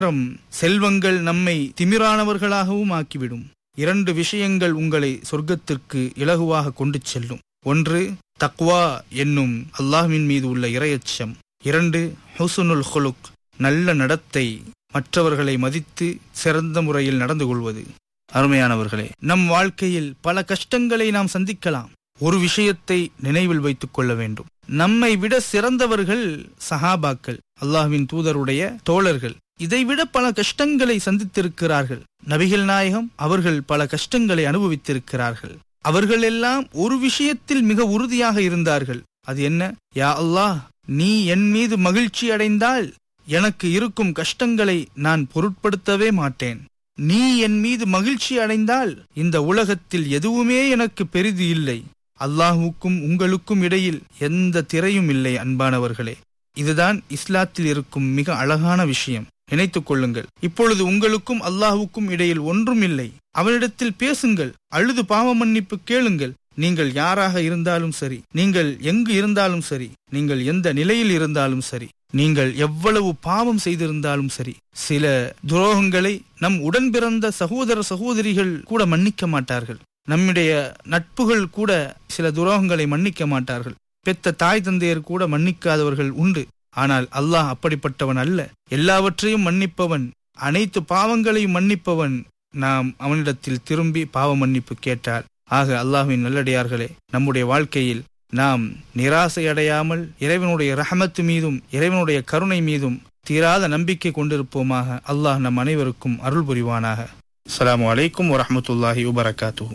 அப்புறம் செல்வங்கள் நம்மை திமிரானவர்களாகவும் ஆக்கிவிடும் இரண்டு விஷயங்கள் உங்களை சொர்க்கத்திற்கு இலகுவாக கொண்டு செல்லும் ஒன்று தக்வா என்னும் அல்லாஹ்வின் மீது உள்ள இரையச்சம் இரண்டு ஹுசுனுல் ஹுலுக் நல்ல நடத்தை மற்றவர்களை மதித்து சிறந்த முறையில் நடந்து கொள்வது அருமையானவர்களே நம் வாழ்க்கையில் பல கஷ்டங்களை நாம் சந்திக்கலாம் ஒரு விஷயத்தை நினைவில் வைத்துக் கொள்ள வேண்டும் நம்மை விட சிறந்தவர்கள் சஹாபாக்கள் அல்லாஹ்வின் தூதருடைய தோழர்கள் இதைவிட பல கஷ்டங்களை சந்தித்திருக்கிறார்கள் நபிகள் நாயகம் அவர்கள் பல கஷ்டங்களை அனுபவித்திருக்கிறார்கள் அவர்கள் எல்லாம் ஒரு விஷயத்தில் மிக உறுதியாக இருந்தார்கள் அது என்ன யா அல்லாஹ் நீ என் மீது மகிழ்ச்சி அடைந்தால் எனக்கு இருக்கும் கஷ்டங்களை நான் பொருட்படுத்தவே மாட்டேன் நீ என் மீது மகிழ்ச்சி அடைந்தால் இந்த உலகத்தில் எதுவுமே எனக்கு பெரிது இல்லை அல்லாஹுக்கும் உங்களுக்கும் இடையில் எந்த திரையும் இல்லை அன்பானவர்களே இதுதான் இஸ்லாத்தில் இருக்கும் மிக அழகான விஷயம் நினைத்துக் கொள்ளுங்கள் இப்பொழுது உங்களுக்கும் அல்லாஹுக்கும் இடையில் ஒன்றும் இல்லை அவனிடத்தில் பேசுங்கள் அழுது பாவ மன்னிப்பு கேளுங்கள் நீங்கள் யாராக இருந்தாலும் சரி நீங்கள் எங்கு இருந்தாலும் சரி நீங்கள் எந்த நிலையில் இருந்தாலும் சரி நீங்கள் எவ்வளவு பாவம் செய்திருந்தாலும் சரி சில துரோகங்களை நம் உடன் பிறந்த சகோதர சகோதரிகள் கூட மன்னிக்க மாட்டார்கள் நம்முடைய நட்புகள் கூட சில துரோகங்களை மன்னிக்க மாட்டார்கள் பெத்த தாய் தந்தையர் கூட மன்னிக்காதவர்கள் உண்டு ஆனால் அல்லாஹ் அப்படிப்பட்டவன் அல்ல எல்லாவற்றையும் மன்னிப்பவன் அனைத்து பாவங்களையும் மன்னிப்பவன் நாம் அவனிடத்தில் திரும்பி பாவ மன்னிப்பு கேட்டால் ஆக அல்லாஹ்வின் நல்லடியார்களே நம்முடைய வாழ்க்கையில் நாம் நிராசை அடையாமல் இறைவனுடைய ரஹமத்து மீதும் இறைவனுடைய கருணை மீதும் தீராத நம்பிக்கை கொண்டிருப்போமாக அல்லாஹ் நம் அனைவருக்கும் அருள் புரிவானாக அஸ்ஸலாமு அலைக்கும் வரஹமத்துல்லாஹி வபரகாத்துஹு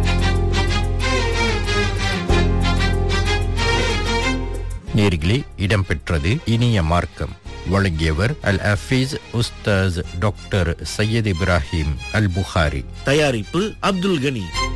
நேர்களே இடம்பெற்றது இனிய மார்க்கம் வழங்கியவர் அல் அஃபீஸ் உஸ்தாஸ் டாக்டர் சையத் இப்ராஹிம் அல் புகாரி தயாரிப்பு அப்துல் கனி